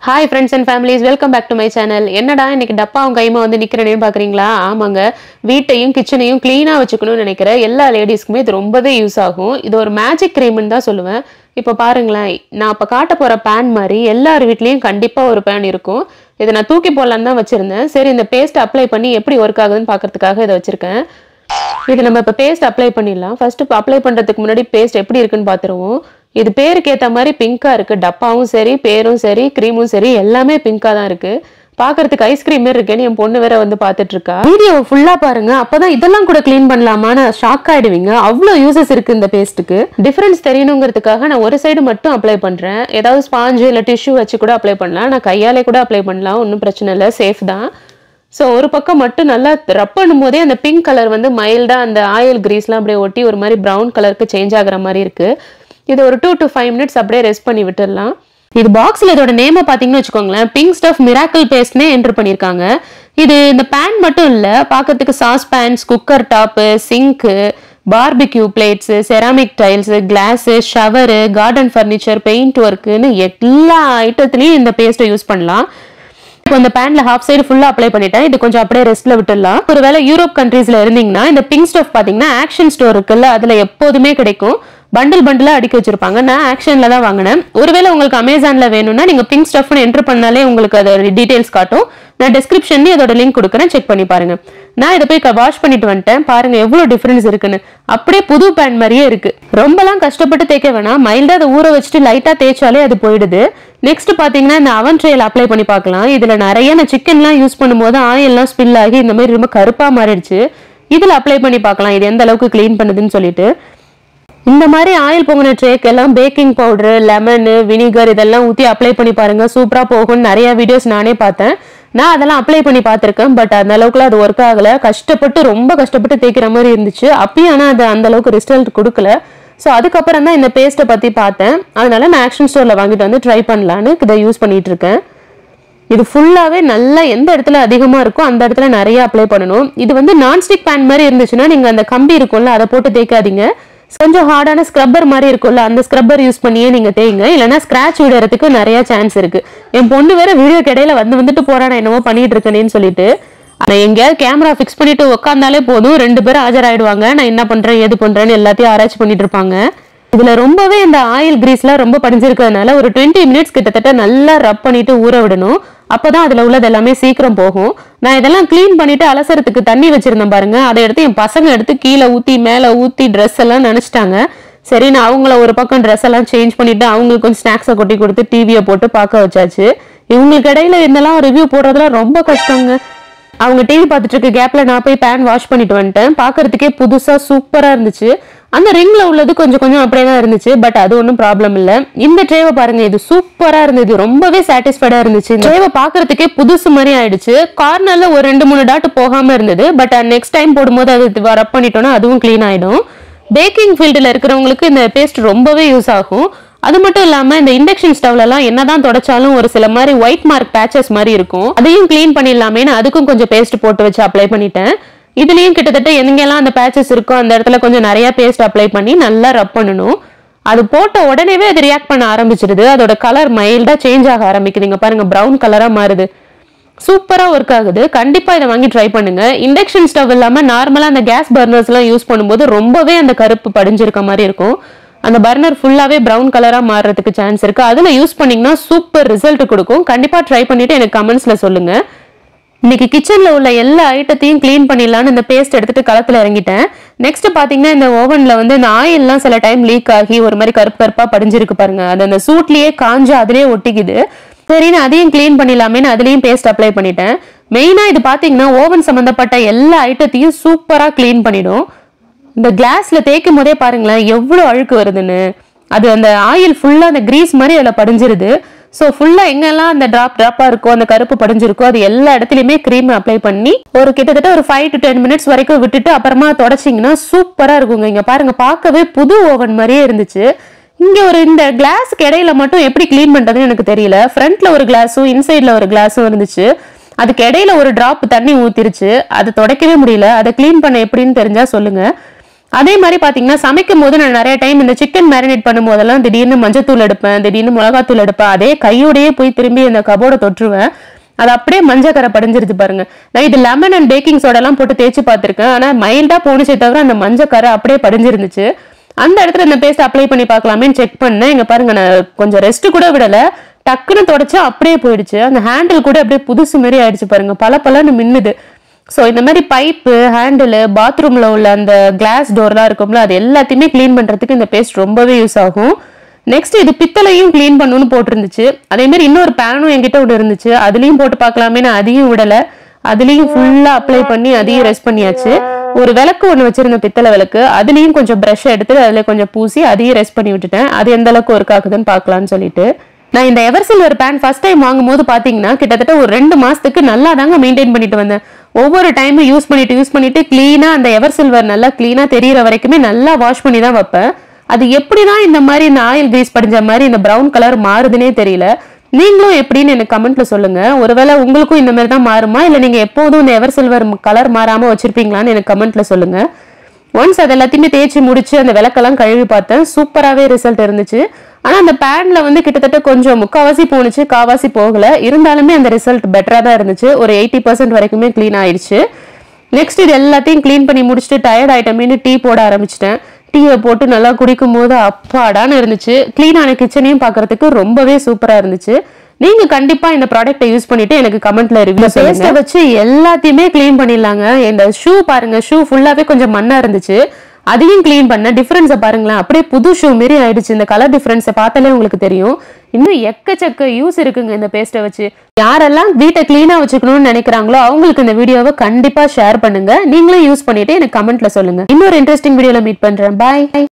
hi friends and families welcome back to my channel என்னடா இன்னைக்கு டப்பாவும் கைமா வந்து நிக்கிறேன்னு பாக்குறீங்களா ஆமாங்க வீட்டையும் கிச்சனையும் க்ளீனா வச்சுக்கணும்னு நினைக்கிற எல்லா லேடிஸ்க்குமே இது ரொம்பவே யூஸ் ஆகும் இது ஒரு மேஜிக் க்ரீம்னு தான் சொல்லுவேன் இப்போ பாருங்களேன் நான் இப்போ காட்ட போற பேன் மாதிரி எல்லார் வீட்லயும் கண்டிப்பா ஒரு பேன் இருக்கும் இதை நான் தூக்கி போடலான்னு தான் வச்சிருந்தேன் சரி இந்த பேஸ்ட் அப்ளை பண்ணி எப்படி ஒர்க் ஆகுதுன்னு பார்க்கறதுக்காக இதை வச்சிருக்கேன் இது நம்ம இப்போ பேஸ்ட் அப்ளை பண்ணிடலாம் ஃபர்ஸ்ட் இப்போ அப்ளை பண்றதுக்கு முன்னாடி பேஸ்ட் எப்படி இருக்குன்னு பார்த்துருவோம் இது பேருக்கு ஏத்த மாதிரி பிங்கா இருக்கு டப்பாவும் சரி பேரும் சரி க்ரீமும் சரி எல்லாமே பிங்கா தான் இருக்கு பார்க்கறதுக்கு ஐஸ்கிரீம் மாதிரி இருக்கேன்னு என் பொண்ணு வேற வந்து பார்த்துட்டு இருக்கா வீடியோ ஃபுல்லா பாருங்க அப்பதான் இதெல்லாம் கூட க்ளீன் பண்ணலாமான்னு ஷாக் ஆயிடுவீங்க அவ்வளோ யூசஸ் இருக்கு இந்த பேஸ்ட்டுக்கு டிஃபரன்ஸ் தெரியணுங்கிறதுக்காக நான் ஒரு சைடு மட்டும் அப்ளை பண்றேன் ஏதாவது ஸ்பாஞ்சு இல்லை டிஷ்யூ வச்சு கூட அப்ளை பண்ணலாம் நான் கையாலே கூட அப்ளை பண்ணலாம் ஒன்றும் பிரச்சனை இல்லை சேஃப் தான் ஸோ ஒரு பக்கம் மட்டும் நல்லா ரப் பண்ணும்போதே அந்த பிங்க் கலர் வந்து மைல்டாக அந்த ஆயில் கிரீஸ்லாம் அப்படியே ஒட்டி ஒரு மாதிரி ப்ரௌன் கலருக்கு சேஞ்ச் ஆகுற மாதிரி இருக்கு இது ஒரு டூ டு ஃபைவ் மினிட்ஸ் அப்படியே ரெஸ்ட் பண்ணி விட்டுடலாம் இது பாக்ஸில் இதோட நேமை பார்த்தீங்கன்னு வச்சுக்கோங்களேன் பிங்க் ஸ்டஃப் மிராக்கிள் பேஸ்ட்னே என்டர் பண்ணியிருக்காங்க இது இந்த பேன் மட்டும் இல்லை பார்க்கறதுக்கு saucepans cooker top sink barbecue plates ceramic tiles glass shower garden furniture paint ஒர்க்குன்னு எல்லா ஐட்டத்துலையும் இந்த பேஸ்ட்டை யூஸ் பண்ணலாம் இப்போ இந்த பேன்ல ஹாஃப் சைடு ஃபுல்லா அப்ளை பண்ணிட்டேன் இது கொஞ்சம் அப்படியே ரெஸ்ட்ல விட்டுடலாம் ஒருவேளை யூரோப் கண்ட்ரீஸ்ல இருந்தீங்கன்னா இந்த பிங்க் ஸ்டஃப் பாத்தீங்கன்னா ஆக்ஷன் ஸ்டோர் இருக்குல்ல அதுல எப்போதுமே கிடைக்கும் பண்டில் பண்டிலா அடுக்கி வச்சிருப்பாங்க நான் ஆக்ஷன்ல தான் வாங்கினேன் ஒருவேளை உங்களுக்கு அமேசான்ல வேணும்னா நீங்க பிங்க் ஸ்டஃப்னு என்டர் பண்ணாலே உங்களுக்கு அதோட டீடைல்ஸ் காட்டும் நான் டிஸ்கிரிப்ஷன்லயும் அதோட லிங்க் கொடுக்குறேன் செக் பண்ணி பாருங்க நான் இதை போய் வாஷ் பண்ணிட்டு வந்துட்டேன் பாருங்க எவ்வளவு டிஃபரன்ஸ் இருக்குன்னு அப்படியே புது பேன் மாதிரியே இருக்கு ரொம்பலாம் கஷ்டப்பட்டு தேய்க்க வேணாம் மைல்டா அதை ஊற வச்சுட்டு லைட்டா தேய்ச்சாலே அது போயிடுது நெக்ஸ்ட் பாத்தீங்கன்னா இந்த அவன் ட்ரேல அப்ளை பண்ணி பார்க்கலாம் இதுல நிறைய நான் சிக்கன்லாம் யூஸ் பண்ணும்போது ஆயில்லாம் ஸ்பில் ஆகி இந்த மாதிரி ரொம்ப கருப்பா மாறிடுச்சு இதுல அப்ளை பண்ணி பார்க்கலாம் இது எந்த அளவுக்கு க்ளீன் பண்ணுதுன்னு சொல்லிட்டு இந்த மாதிரி ஆயில் பொங்கின ட்ரேக் எல்லாம் பேக்கிங் பவுடர் லெமனு வினிகர் இதெல்லாம் ஊற்றி அப்ளை பண்ணி பாருங்க சூப்பரா போகும்னு நிறைய வீடியோஸ் நானே பார்த்தேன் நான் அதெல்லாம் அப்ளை பண்ணி பார்த்துருக்கேன் பட் அந்த அளவுக்குலாம் அது ஒர்க் ஆகல கஷ்டப்பட்டு ரொம்ப கஷ்டப்பட்டு தேய்க்கிற மாதிரி இருந்துச்சு அப்பயும் ஆனால் அது அந்த அளவுக்கு ரிசல்ட் கொடுக்கல ஸோ அதுக்கப்புறம் தான் இந்த பேஸ்ட்டை பற்றி பார்த்தேன் அதனால நான் ஆக்ஷன் ஸ்டோரில் வாங்கிட்டு வந்து ட்ரை பண்ணலான்னு இதை யூஸ் பண்ணிட்டு இருக்கேன் இது ஃபுல்லாவே நல்லா எந்த இடத்துல அதிகமா இருக்கோ அந்த இடத்துல நிறைய அப்ளை பண்ணணும் இது வந்து நான்ஸ்டிக் பேன் மாதிரி இருந்துச்சுன்னா நீங்க அந்த கம்பி இருக்கும்ல அதை போட்டு தேய்க்காதீங்க கொஞ்சம் ஹார்டான ஸ்க்ரப்பர் மாதிரி இருக்கும்ல அந்த ஸ்க்ரப்பர் யூஸ் பண்ணியே நீங்க தேய்ங்க இல்லைன்னா ஸ்கிராச் விடுறதுக்கு நிறைய சான்ஸ் இருக்கு என் பொண்ணு வேற வீடியோ கிடையில வந்து வந்துட்டு போறா நான் என்னமோ பண்ணிட்டு இருக்கேனேன்னு சொல்லிட்டு நான் எங்கேயாவது கேமரா ஃபிக்ஸ் பண்ணிட்டு உட்காந்தாலே போதும் ரெண்டு பேரும் ஆஜராயிடுவாங்க நான் என்ன பண்றேன் ஏது பண்றேன்னு எல்லாத்தையும் ஆராய்ச்சி பண்ணிட்டு இருப்பாங்க இதுல ரொம்பவே இந்த ஆயில் கிரீஸ்லாம் ரொம்ப படிஞ்சிருக்கிறதுனால ஒரு டுவெண்ட்டி மினிட்ஸ் கிட்டத்தட்ட நல்லா ரப் பண்ணிட்டு ஊற விடணும் அப்பதான் அதுல உள்ளது எல்லாமே சீக்கிரம் போகும் நான் இதெல்லாம் க்ளீன் பண்ணிட்டு அலசறதுக்கு தண்ணி வச்சிருந்தேன் பாருங்க அதை எடுத்து என் பசங்க எடுத்து கீழே ஊத்தி மேல ஊத்தி ட்ரெஸ் எல்லாம் நினைச்சிட்டாங்க சரி நான் அவங்கள ஒரு பக்கம் ட்ரெஸ் எல்லாம் சேஞ்ச் பண்ணிட்டு அவங்களுக்கு கொஞ்சம் ஸ்நாக்ஸை கொட்டி கொடுத்து டிவியை போட்டு பார்க்க வச்சாச்சு இவங்களுக்கு இடையில இதெல்லாம் ரிவ்யூ போடுறதுலாம் ரொம்ப கஷ்டங்க அவங்க டிவி பார்த்துட்டு இருக்க கேப்ல நான் போய் பேன் வாஷ் பண்ணிட்டு வந்துட்டேன் பார்க்கறதுக்கே புதுசா சூப்பரா இருந்துச்சு அந்த ரிங்ல உள்ளது கொஞ்சம் கொஞ்சம் அப்படியே தான் இருந்துச்சு பட் அது ஒன்றும் ப்ராப்ளம் இல்ல இந்த ட்ரேவை பாருங்க இது சூப்பரா இருந்தது ரொம்பவே சாட்டிஸ்ஃபைடா இருந்துச்சு இந்த ட்ரேவை பார்க்கறதுக்கே புதுசு மாதிரி ஆயிடுச்சு கார்னர்ல ஒரு ரெண்டு மூணு டாட் போகாம இருந்தது பட் நெக்ஸ்ட் டைம் போடும்போது அது ரப் பண்ணிட்டோம்னா அதுவும் க்ளீன் ஆயிடும் பேக்கிங் ஃபீல்டில் இருக்கிறவங்களுக்கு இந்த பேஸ்ட் ரொம்பவே யூஸ் ஆகும் அது மட்டும் இல்லாம இந்த இண்டக்ஷன் ஸ்டவ்ல எல்லாம் என்னதான் தொடச்சாலும் ஒரு சில மாதிரி ஒயிட் மார்க் பேச்சஸ் மாதிரி இருக்கும் அதையும் க்ளீன் பண்ணிடலாமேன்னு அதுக்கும் கொஞ்சம் பேஸ்ட் போட்டு வச்சு அப்ளை பண்ணிட்டேன் இதுலயும் கிட்டத்தட்ட எங்கெல்லாம் அந்த பேச்சஸ் இருக்கோ அந்த இடத்துல கொஞ்சம் நிறைய பேஸ்ட் அப்ளை பண்ணி நல்லா ரப் பண்ணணும் அது போட்ட உடனேவே அது ரியாக்ட் பண்ண ஆரம்பிச்சிருது அதோட கலர் மைல்டா சேஞ்ச் ஆக ஆரம்பிக்குது இங்க பாருங்க பிரவுன் கலரா மாறுது சூப்பரா ஒர்க் ஆகுது கண்டிப்பா இதை வாங்கி ட்ரை பண்ணுங்க இண்டக்ஷன் ஸ்டவ் இல்லாம நார்மலா அந்த கேஸ் பர்னர்ஸ் எல்லாம் யூஸ் பண்ணும்போது ரொம்பவே அந்த கருப்பு படிஞ்சிருக்க மாதிரி இருக்கும் அந்த பர்னர் ஃபுல்லாவே பிரவுன் கலரா மாறுறதுக்கு சான்ஸ் இருக்கு அதுல யூஸ் பண்ணீங்கன்னா சூப்பர் ரிசல்ட் கொடுக்கும் கண்டிப்பா ட்ரை பண்ணிட்டு எனக்கு கமெண்ட்ஸ்ல சொல்லுங்க இன்னைக்கு கிச்சன்ல உள்ள எல்லா ஐட்டத்தையும் க்ளீன் பண்ணிடலான்னு இந்த பேஸ்ட் எடுத்துட்டு களத்துல இறங்கிட்டேன் நெக்ஸ்ட் பாத்தீங்கன்னா இந்த ஓவன்ல வந்து இந்த ஆயில்லாம் சில டைம் லீக் ஆகி ஒரு மாதிரி கருப்பு கருப்பா படிஞ்சிருக்கு பாருங்க அது அந்த சூட்லயே காஞ்சு அதுலயே ஒட்டிக்குது சரின்னு அதையும் க்ளீன் பண்ணிடலாமேன்னு அதுலயும் பேஸ்ட் அப்ளை பண்ணிட்டேன் மெயினா இது பாத்தீங்கன்னா ஓவன் சம்பந்தப்பட்ட எல்லா ஐட்டத்தையும் சூப்பரா க்ளீன் பண்ணிடும் இந்த கிளாஸ்ல தேய்க்கும் போதே பாருங்களேன் எவ்வளவு அழுக்கு வருதுன்னு அது அந்த ஆயில் ஃபுல்லா அந்த கிரீஸ் மாதிரி அதுல படிஞ்சிருது ஸோ ஃபுல்லா எங்கெல்லாம் அந்த டிராப் டிராப்பா இருக்கோ அந்த கருப்பு படிஞ்சிருக்கோ அது எல்லா இடத்துலயுமே க்ரீம் அப்ளை பண்ணி ஒரு கிட்டத்தட்ட ஒரு ஃபைவ் டு டென் மினிட்ஸ் வரைக்கும் விட்டுட்டு அப்புறமா தொடச்சிங்கன்னா சூப்பரா இருக்குங்க இங்க பாருங்க பார்க்கவே புது ஓவன் மாதிரியே இருந்துச்சு இங்க ஒரு இந்த கிளாஸ்க்கு இடையில மட்டும் எப்படி க்ளீன் பண்றதுன்னு எனக்கு தெரியல ஃப்ரண்ட்ல ஒரு கிளாஸும் இன்சைட்ல ஒரு கிளாஸும் இருந்துச்சு அதுக்கு இடையில ஒரு டிராப் தண்ணி ஊத்திருச்சு அதை துடைக்கவே முடியல அதை க்ளீன் பண்ண எப்படின்னு தெரிஞ்சா சொல்லுங்க அதே மாதிரி பாத்தீங்கன்னா சமைக்கும் போது நான் நிறைய டைம் இந்த சிக்கன் மேரினேட் பண்ணும் போதெல்லாம் திடீர்னு மஞ்சத்தூள் எடுப்பேன் திடீர்னு மிளகாத்தூள் எடுப்பேன் அதே கையோடயே போய் திரும்பி இந்த கபோர்டை தொற்றுவேன் அது அப்படியே மஞ்சக்கரை படிஞ்சிருது பாருங்க நான் இது லெமன் அண்ட் பேக்கிங் சோடாலாம் போட்டு தேய்ச்சி பார்த்திருக்கேன் ஆனா மைல்டா போணுச்சே தவிர அந்த மஞ்சக்கரை அப்படியே படிஞ்சிருந்துச்சு அந்த இடத்துல இந்த பேஸ்ட் அப்ளை பண்ணி பார்க்கலாமேன்னு செக் பண்ணேன் இங்க பாருங்க நான் கொஞ்சம் ரெஸ்ட் கூட விடல டக்குன்னு தொடச்சா அப்படியே போயிடுச்சு அந்த ஹேண்டில் கூட அப்படியே புதுசு மாதிரி ஆயிடுச்சு பாருங்க பல பலன்னு மின்னுது ஸோ இந்த மாதிரி பைப்பு ஹேண்டில் பாத்ரூம்ல உள்ள அந்த கிளாஸ் டோர்லாம் இருக்கும்ல அது எல்லாத்தையுமே க்ளீன் பண்றதுக்கு இந்த பேஸ்ட் ரொம்பவே யூஸ் ஆகும் நெக்ஸ்ட் இது பித்தளையும் க்ளீன் பண்ணணும்னு போட்டிருந்துச்சு அதே மாதிரி இன்னொரு பேனும் என்கிட்ட ஒன்று இருந்துச்சு அதுலயும் போட்டு பார்க்கலாமேன்னு அதையும் விடல அதுலயும் ஃபுல்லா அப்ளை பண்ணி அதையும் ரெஸ்ட் பண்ணியாச்சு ஒரு விளக்கு ஒன்று வச்சிருந்த பித்தளை விளக்கு அதுலயும் கொஞ்சம் ப்ரஷ் எடுத்து அதுல கொஞ்சம் பூசி அதையும் ரெஸ்ட் பண்ணி விட்டுட்டேன் அது எந்த அளவுக்கு ஒர்க் ஆகுதுன்னு பார்க்கலாம்னு சொல்லிட்டு நான் இந்த ever silver pan first time வாங்கும்போது பாத்தீங்கன்னா கிட்டத்தட்ட ஒரு ரெண்டு மாசத்துக்கு நல்லா தாங்க மெயின்டைன் பண்ணிட்டு வந்தேன் ஒவ்வொரு டைமும் யூஸ் பண்ணிட்டு யூஸ் பண்ணிட்டு க்ளீனா அந்த எவர் சில்வர் நல்லா க்ளீனா தெரியற வரைக்குமே நல்லா வாஷ் பண்ணி தான் வைப்பேன் அது எப்படிதான் இந்த மாதிரி இந்த ஆயில் கிரீஸ் படிஞ்ச மாதிரி இந்த பிரவுன் கலர் மாறுதுன்னே தெரியல நீங்களும் எப்படின்னு எனக்கு கமெண்ட்ல சொல்லுங்க ஒருவேளை உங்களுக்கும் இந்த மாதிரி தான் மாறுமா இல்ல நீங்க எப்போதும் இந்த எவர் சில்வர் கலர் மாறாம வச்சிருப்பீங்களான்னு எனக்கு கமெண்ட்ல சொல்லுங்க ஒன்ஸ் அது எல்லாத்தையுமே தேய்ச்சி முடிச்சு அந்த விளக்கெல்லாம் கழுவி பார்த்தேன் சூப்பராகவே ரிசல்ட் இருந்துச்சு ஆனால் அந்த பேன்ல வந்து கிட்டத்தட்ட கொஞ்சம் முக்காவாசி போணுச்சு காவாசி போகல இருந்தாலுமே அந்த ரிசல்ட் பெட்டராக தான் இருந்துச்சு ஒரு எயிட்டி பர்சன்ட் வரைக்குமே க்ளீன் ஆயிடுச்சு நெக்ஸ்ட் இது எல்லாத்தையும் க்ளீன் பண்ணி முடிச்சுட்டு டயர்ட் ஆயிட்டமேனு டீ போட ஆரம்பிச்சிட்டேன் டீயை போட்டு நல்லா குடிக்கும் போது அப்பாடான்னு இருந்துச்சு க்ளீனான கிச்சனையும் பார்க்கறதுக்கு ரொம்பவே சூப்பராக இருந்துச்சு நீங்க கண்டிப்பா இந்த ப்ராடக்ட்டை யூஸ் பண்ணிட்டு எனக்கு கமெண்ட்ல ரிவ்யூ பேஸ்ட்டை வச்சு எல்லாத்தையுமே க்ளீன் பண்ணிடலாங்க இந்த ஷூ பாருங்க ஷூ ஃபுல்லாவே கொஞ்சம் மண்ணா இருந்துச்சு அதையும் க்ளீன் பண்ண டிஃபரன்ஸை பாருங்களேன் அப்படியே புது ஷூ மாரி ஆயிடுச்சு இந்த கலர் டிஃபரன்ஸை பார்த்தாலே உங்களுக்கு தெரியும் இன்னும் எக்கச்சக்க யூஸ் இருக்குங்க இந்த பேஸ்ட்டை வச்சு யாரெல்லாம் வீட்டை க்ளீனா வச்சுக்கணும்னு நினைக்கிறாங்களோ அவங்களுக்கு இந்த வீடியோவை கண்டிப்பா ஷேர் பண்ணுங்க நீங்களும் யூஸ் பண்ணிட்டு எனக்கு கமெண்ட்ல சொல்லுங்க இன்னொரு இன்ட்ரெஸ்டிங் வீடியோல மீட் பண்றேன் பாய்